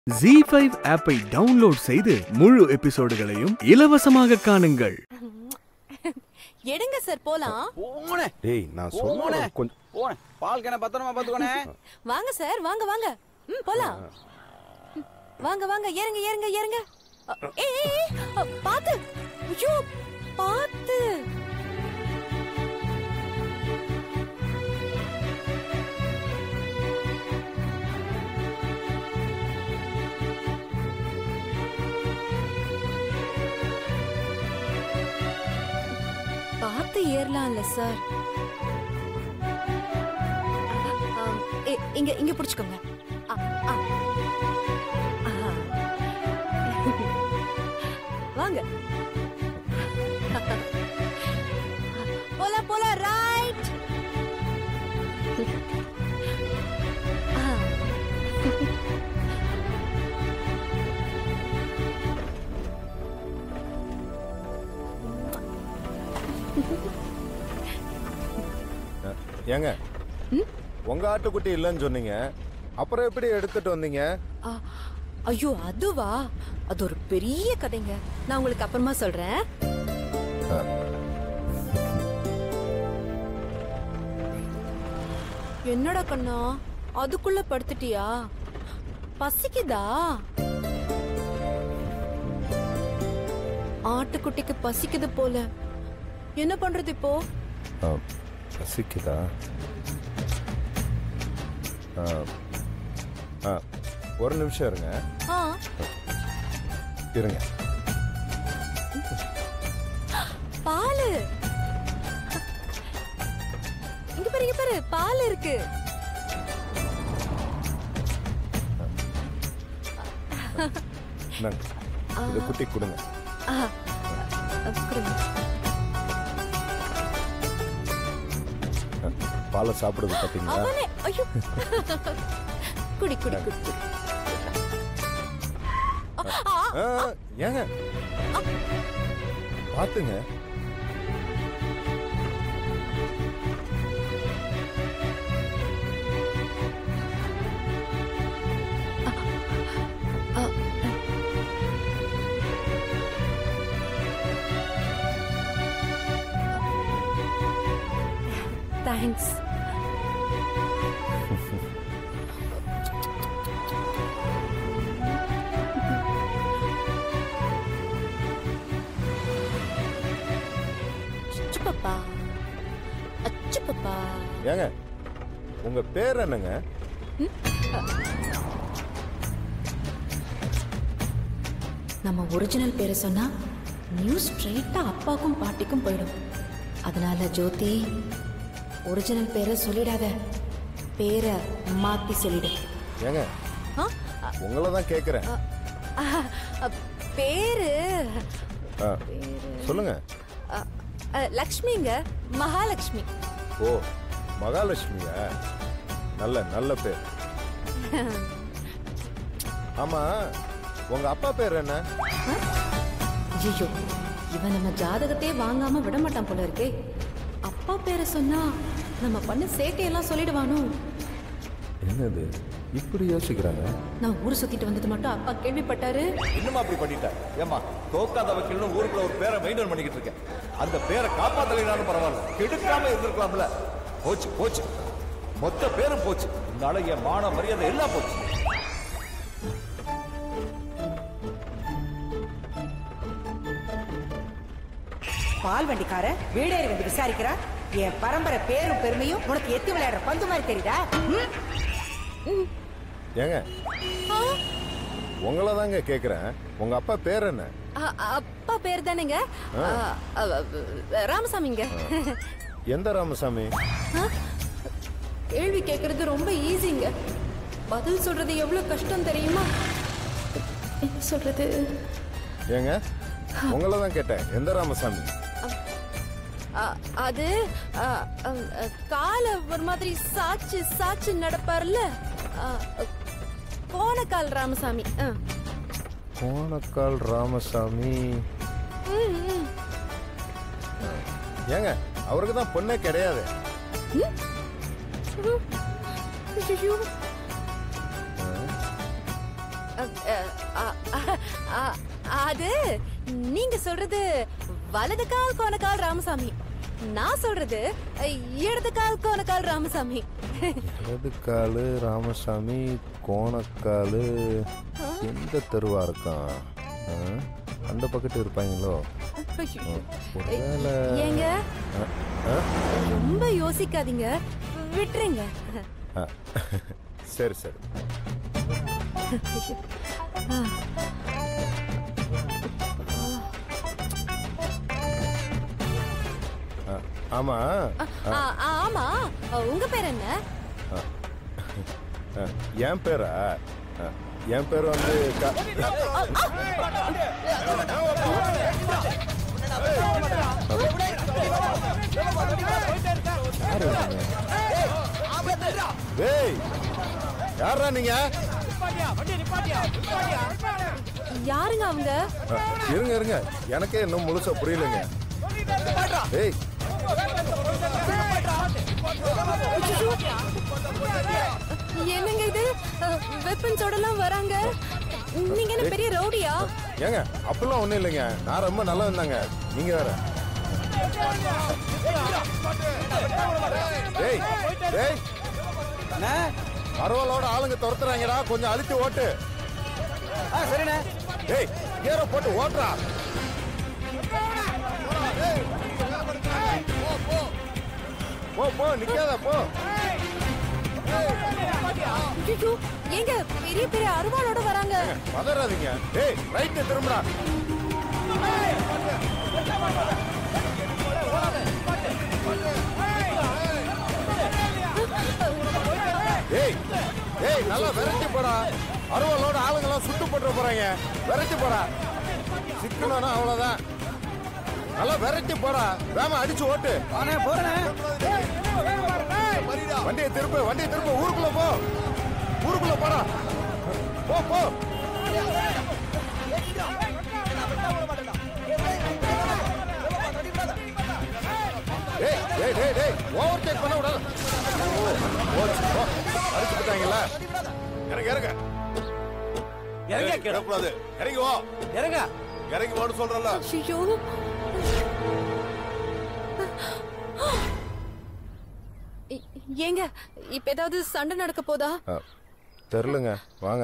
G five ஆப்பை download செய்து முழு எபிசோடுகளையும் இலவசமாக காணுங்கள் எடுங்க சார் போலாம் போனே டேய் நான் போனே சொன்னேன் கொஞ்சம் போனே பால் கேன பத்திரமா பாத்துக்கோனே வாங்க சார் வாங்க வாங்க ம் போலாம் ம், வாங்க வாங்க ஏறுங்க ஏறுங்க ஏறுங்க அ, ஏய் ஏய், ஏய், அ, பாத்து ஐயோ பாத்து பார்த்து ஏறலாம்ல சார் ஆம், இ- இங்க இங்க பிடிச்சுக்கோங்க ஆ, ஆ. ஆஹா. வாங்க போலாம் போலாம் ரைட் ஏங்க உங்க ஆட்டுக்குட்டி இல்லைன்னு சொன்னீங்க அப்புறம் எப்படி எடுத்துட்டு வந்தீங்க ஐயோ அதுவா அது ஒரு பெரிய கதைங்க நான் உங்களுக்கு அப்புறமா சொல்றேன் என்னடா கண்ணா அதுக்குள்ள படுத்துட்டியா பசிக்குதா ஆட்டுக்குட்டிக்கு பசிக்குது போல என்ன பண்றது இப்போ ஆ, பசிக்குதா ஆ, ஆ, ஒரு நிமிஷம் இருங்க ஆ இருங்க பாலு இங்க பாரு இங்க பாரு பால் இருக்கு இந்தாங்க. இது குட்டி கொடுங்க ஆ, அ, கொடுங்க. ஆ, பாலை சாப்பிடுறது பார்த்தீங்களா அவனே ஐயோ குடி குடி குடி குடி ஆ, ஆ, ஆ, ஏங்க பார்த்துங்க ஆ. தேங்க்ஸ் அச்சு பாப்பா அச்சு பாப்பா ஏங்க உங்க பேர் என்னங்க நம்ம ஒரிஜினல் பேரை சொன்னா நியூஸ் ஸ்ட்ரெயிட்டா அப்பாக்கும் பாட்டிக்கும் போயிடும் அதனால ஜோதி ஒரிஜினல் பேரை சொல்லிடாத பேரை மாத்தி சொல்லிடு ஏங்க ஆ? உங்களை தான் கேட்குறேன் அ, அ, பேரு ஆ, சொல்லுங்க அ, அ, லக்ஷ்மிங்க மகாலட்சுமி ஓ மகாலட்சுமியா நல்ல நல்ல பேர் ஆமா உங்க அப்பா பேர் என்ன ஐயோ இவன் நம்ம ஜாதகத்தையே வாங்காம விட மாட்டான் போல இருக்கே அப்பா பேரை சொன்னா நம்ம பண்ண சேட்டையெல்லாம் சொல்லிடுவானோ என்னது இப்படி யோசிக்கிறாங்க நான் ஊர் சுத்திட்டு வந்தது மட்டும் அப்பா கேள்விப்பட்டாரு இன்னும் அப்படி பண்ணிட்ட ஏமா தோக்காத வக்கீல்னு ஊருக்குள்ள ஒரு பேரை மெயின்டைன் பண்ணிக்கிட்டு இருக்கேன் அந்த பேரை காப்பாத்தலைனாலும் பரவாயில்ல கெடுக்காம இருந்திருக்கலாம்ல போச்சு போச்சு மொத்த பேரும் போச்சு இதனால என் மான மரியாதை எல்லாம் போச்சு பால் வண்டிக்கார வீடேறி வந்து விசாரிக்கிறா என் பரம்பரை பேரும் பெருமையும் உனக்கு எத்தி விளையாடுற பந்து மாதிரி தெரியுதா ம்? ஏங்க ஆ, உங்களை தாங்க கேட்குறேன் உங்க அப்பா பேர் என்ன அ- அப்பா பேர் தானேங்க அ, அ, அ, ராமசாமிங்க எந்த ராமசாமி ஆ? கேள்வி கேட்கறது ரொம்ப ஈஸிங்க பதில் சொல்றது எவ்வளவு கஷ்டம் தெரியுமா என்ன சொல்றது ஏங்க உங்களை தான் கேட்டேன் எந்த ராமசாமி அ, அது அ, அ, அ, கால ஒரு மாதிரி சாச்சு சாச்சு நடப்பார்ல அ, அ, கோணக்கால் ராமசாமி அ. கோணக்கால் ராமசாமி ம், ம். ஏங்க அவருக்கு தான் பொண்ணே கிடையாது ஐயோ அ, அ, அ, அது நீங்க சொல்றது வலது கால் கோணக்கால் ராமசாமி நான் சொல்றது அ, இடது கால் கோணக்கால் ராமசாமி இடது காலு ராமசாமி கோணக்காலு எந்த தெருவா இருக்கான் ஆ? அந்த பக்கத்து இருப்பாங்களோ ஐயோ. ஒருவேளை ஏங்க ஆ, ஆ? ரொம்ப யோசிக்காதீங்க விட்டுருங்க ஆ. சரி சரி ஆ, ஆமா ஆ, ஆமா உங்க பேர் என்ன ஆ, என் பேரா ஆ, என் பேர் வந்து க- யாரு நீங்க? டேய் யாரா நீங்க யாருங்க அவங்க ஆ, இருங்க இருங்க எனக்கே இன்னும் முழுசா புரியலங்க டேய் என்னங்க இது வெப்பன்ஸோட எல்லாம் வராங்க நீங்க என்ன பெரிய ரவுடியா ஏங்க அப்பெல்லாம் ஒண்ணும் இல்லைங்க நான் ரொம்ப நல்லா இருந்தாங்க நீங்க வேற டேய் டேய் பரவலோட ஆளுங்க துரத்துறாங்கடா கொஞ்சம் அழுத்தி ஓட்டு சரிண்ணே டேய் ஏற போட்டு ஓட்டுறா போ போ நிக்காத போ ஐயோ ஏங்க பெரிய பெரிய அருவாளோட வராங்க பதறாதீங்க டேய் ரைட்டு திரும்புடா டேய் டேய் நல்லா விரட்டி போடா அருவலோட ஆளுங்கெல்லாம் சுட்டு போட்டு போறாங்க விரட்டி போடா சிக்கணும்னா அவ்வளவுதான் நல்லா விரட்டி போடா வேம அடிச்சு ஓட்டு ஆனே போறேண்ணே வண்டியை திருப்பு வண்டியை திருப்பு ஊருக்குள்ள போ ஊருக்குள்ள போடா போ போ டேய் டேய் டேய் டேய் ஓவர் டேக் பண்ண விடாத ஓ, போச்சு, போ. அடிச்சு விட்டாங்கல்ல இறங்க இறங்க இறங்க கிடக்கூடாது இறங்கி வா இறங்க இறங்கி வான்னு சொல்றல ஐயோ ஏ- ஏங்க இப்ப ஏதாவது சண்டை நடக்க போதா ஆ, தெரிலங்க வாங்க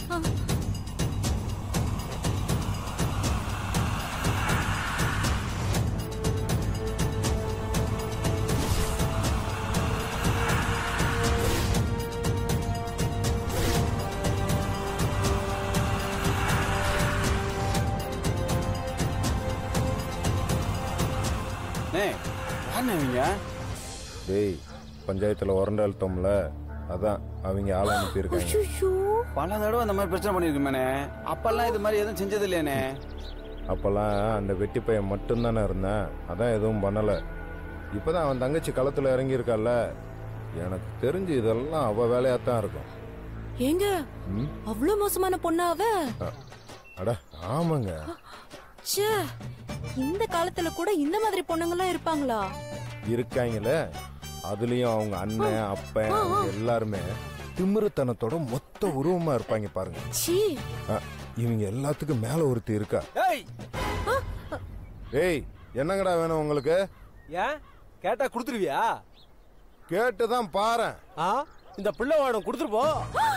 அண்ணே யாருண்ணே இவங்க டேய் பஞ்சாயத்துல உரண்டு அழுத்தோம்ல அதான் அவங்க ஆள் அனுப்பியிருக்காங்க ஐயோ பல தடவை அந்த மாதிரி பிரச்சனை பண்ணிருக்கேன் அப்பெல்லாம் இது மாதிரி எதுவும் செஞ்சது இல்லையானே அப்பெல்லாம் அந்த வெட்டி பையன் மட்டும்தானே இருந்தேன் அதான் எதுவும் பண்ணல இப்பதான் அவன் தங்கச்சி களத்துல இறங்கி இருக்கால எனக்கு தெரிஞ்சு இதெல்லாம் அவ வேலையா தான் இருக்கும் ஏங்க ம்? அவ்வளவு மோசமான பொண்ணா அவ அ- அட ஆமாங்க ச்சே இந்த காலத்துல கூட இந்த மாதிரி பொண்ணுங்கலாம் இருப்பாங்களா இருக்காங்களே அதுலயும் அவங்க அண்ணன் அப்பன் அவங்க எல்லாருமே திமிருத்தனத்தோட மொத்த உருவமா இருப்பாங்க பாருங்க சீ அ, இவங்க எல்லாத்துக்கும் மேல ஒருத்தி இருக்கா ஏய் ஏய் என்னங்கடா வேணும் உங்களுக்கு ஏன் கேட்டா குடுத்துருவியா கேட்டுதான் பாரேன் ஆ இந்த பிள்ளை வாடம் கொடுத்துட்டு போ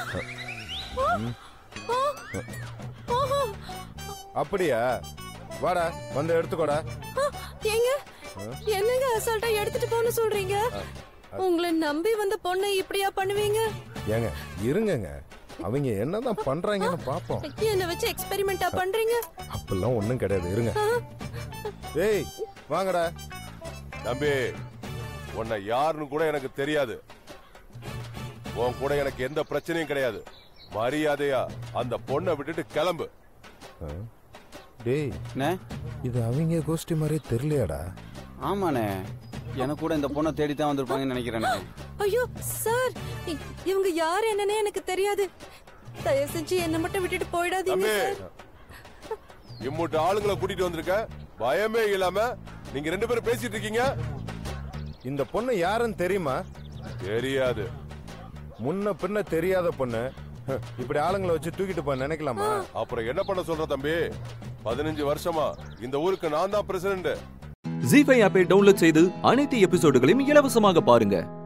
அப்படியா வாடா வந்து எடுத்துக்கோடா ஆ, ஏங்க என்னங்க அசால்ட்டா எடுத்துட்டு போன்னு சொல்றீங்க உங்களை நம்பி வந்த பொண்ணை இப்படியா பண்ணுவீங்க ஏங்க இருங்கங்க அவங்க என்னதான் பண்றாங்கன்னு பாப்போம் என்ன வச்சு எக்ஸ்பெரிமெண்டா பண்றீங்க அப்பெல்லாம் ஒண்ணும் கிடையாது இருங்க ஏய் வாங்கடா தம்பி உன்னை யாருன்னு கூட எனக்கு தெரியாது உன் கூட எனக்கு எந்த பிரச்சனையும் கிடையாது மரியாதையா அந்த பொண்ணை விட்டுட்டு கிளம்பு ஆ? டேய் அண்ணே இது அவங்க கோஷ்டி மாதிரியே தெரியலையாடா ஆமாண்ணே எனக்கு கூட இந்த பொண்ணை தேடி தான் வந்திருப்பாங்கன்னு நினைக்கிறேண்ணே ஐயோ சார் இ- இவங்க யார் என்னன்னே எனக்கு தெரியாது தயவு செஞ்சு என்ன மட்டும் விட்டுட்டு போயிடாதீங்க தம்பி சார் இம்மூட்டு ஆளுங்களை கூட்டிட்டு வந்திருக்க பயமே இல்லாம நீங்க ரெண்டு பேரும் பேசிட்டு இருக்கீங்க இந்த பொண்ணு யாருன்னு தெரியுமா தெரியாது முன்ன பின்ன தெரியாத பொண்ணு இப்படி ஆளுங்களை வச்சு தூக்கிட்டு போய் நினைக்கலாமா அப்புறம் என்ன பண்ண சொல்ற தம்பி பதினஞ்சு வருஷமா இந்த ஊருக்கு நான் தான் பிரசிடண்ட் ஜி ஃபைவ் ஆப்பை டவுன்லோட் செய்து அனைத்து எபிசோடுகளையும் இலவசமாக பாருங்க